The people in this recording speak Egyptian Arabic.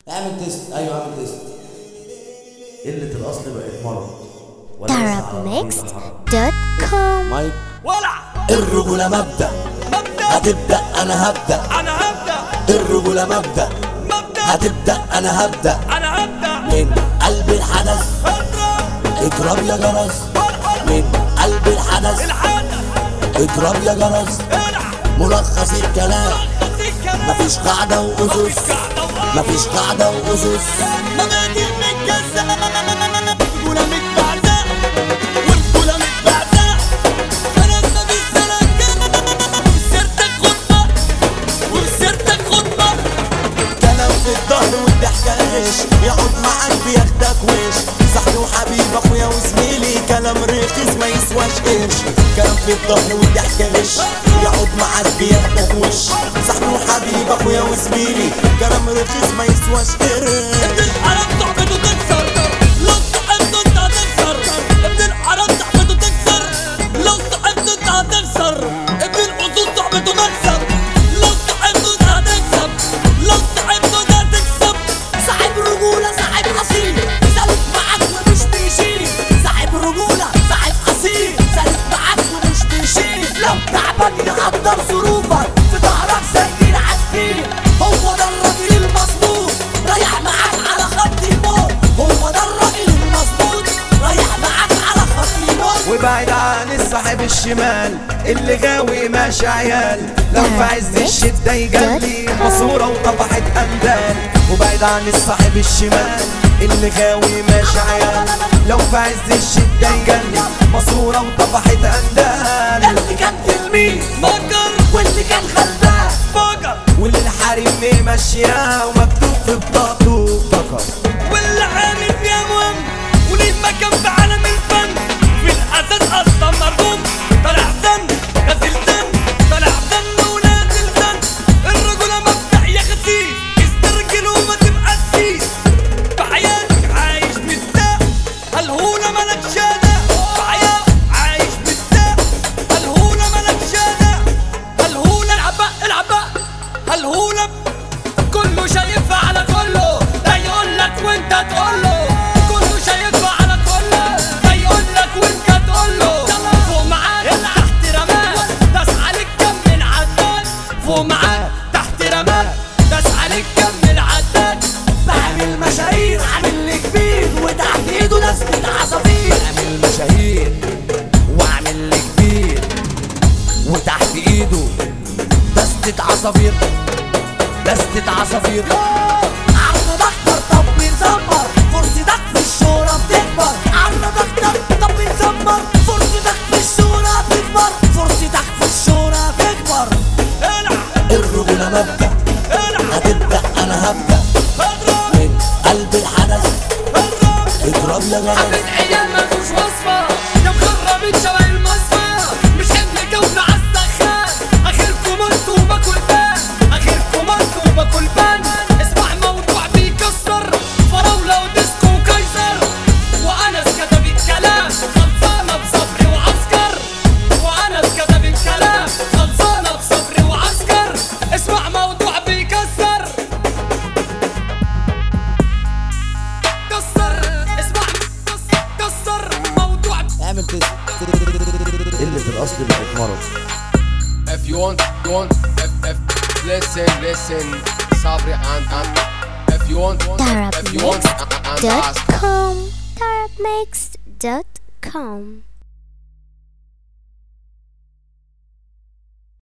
اعمل تيست ايوه اعمل تيست قلة الأصل بقت مرض وليس على طريق الهرم. Arabmixed.com مايك ولع الرجولة مبدأ مبدأ هتبدأ أنا هبدأ أنا هبدأ الرجولة مبدأ مبدأ هتبدأ أنا هبدأ أنا هبدأ من قلب الحدث اضرب اضرب يا جرس فرقل من قلب الحدث الحدث اضرب يا جرس العب ملخص الكلام رخص الكلام مفيش قاعدة وأسس مفيش قاعدة وأسس مبادئ متجزأة رجولة متبعزة والرجولة متبعزة فرزنا بالسلام وسيرتك خطبة وسيرتك خطبة كلام في الظهر والضحكة غش يقعد معاك بياخدك وش صاحبي وحبيب اخويا وزميلي كلام رخيص ما يسواش قرش كلام في الظهر والضحكة غش يقعد معاك بياخدك وش صاحبي وحبيب اخويا وزميلي كلام رخيص ما يسواش قرش ابن الحرام صاحبته تكسر لو صاحبته انت هتخسر ابن الحرام صاحبته تكسر لو صاحبته انت هتخسر ابن الاصول صاحبته مكسب لو صاحبته انت هتكسب لو صاحبته انت هتكسب صاحب رجولة صاحب أصيل سالك معاك ومش بيشيل صاحب رجولة صاحب أصيل سالك معاك ومش بيشيل لو تعبان يقدر ظروفك في ظهرك زي العسكري هو ده الراجل المظبوط رايح معاك على خط الموت هو ده الراجل المظبوط رايح معاك على خط الموت وبعد عن الصاحب الشمال اللي غاوي ماشي عيال لو في عز الشدة يجلي ماسورة وطفحت أندال وبعد عن الصاحب الشمال اللي غاوي ماشي عيال لو في عز الشدة يجلي ماسورة وطفحت أندال اللي كان تلميذ فكر واللي كان خلبان فكر واللي الحريم ماشياه ومكتوب في بطاقته فقط واللي عامل فيها مهم وليه مكان في عالم الفن في الاساس اصلا مرغوم طالع زن نازل زن طالع زن ونازل زن الرجولة مبدأ يا خسيس استرجل وما تبقى سيس في حياتك عايش متساق هالهولة ملك شادة في حياتك عايش متساق هالهولة ملك شادة هالهولة العب بقى العب بقى هالهولة كله شايفها على كله ده يقول لك وانت تقول له كله شايفها على كله ده يقول لك وانت تقول له فوق معاك تحت رماك داس عليك كم من عداد فوق معاك تحت رماك داس عليك كم من عداد بعمل مشاهير عامل لي كبير وتحت ايده ناس عصافير اعمل مشاهير واعمل لي كبير وتحت ايده دستة عصافير دستة عصافير عرض اكتر طب بنزمر فرصتك في الشهرة بتكبر عرض اكتر طب بنزمر فرصتك في الشهرة بتكبر فرصتك في الشهرة بتكبر العب الرجولة مبدأ العب هتبدأ أنا هبدأ اضرب من قلب الحدث اضرب اضرب يا جرس عامل عيال مالوش وصفة يا مخربين شبه المصفى مش حمل جولة عالسخان اخركم انتوا باكل بان اخركم انتوا باكل بان اسمع موضوع بيكسر فراولة وديسكو وكايزر وانا كتب الكلام خلصانة بصبري وعسكر وانا كتب الكلام خلصانة بصبري وعسكر اسمع موضوع بيكسر كسر اسمع كسر كسر موضوع اعمل تيست قلة الأصل بقت مرض If you want, you want, if, if, listen, listen, Sabri and, and, if you want, if you want, and, and ask. Arabmixed.com Arabmixed.com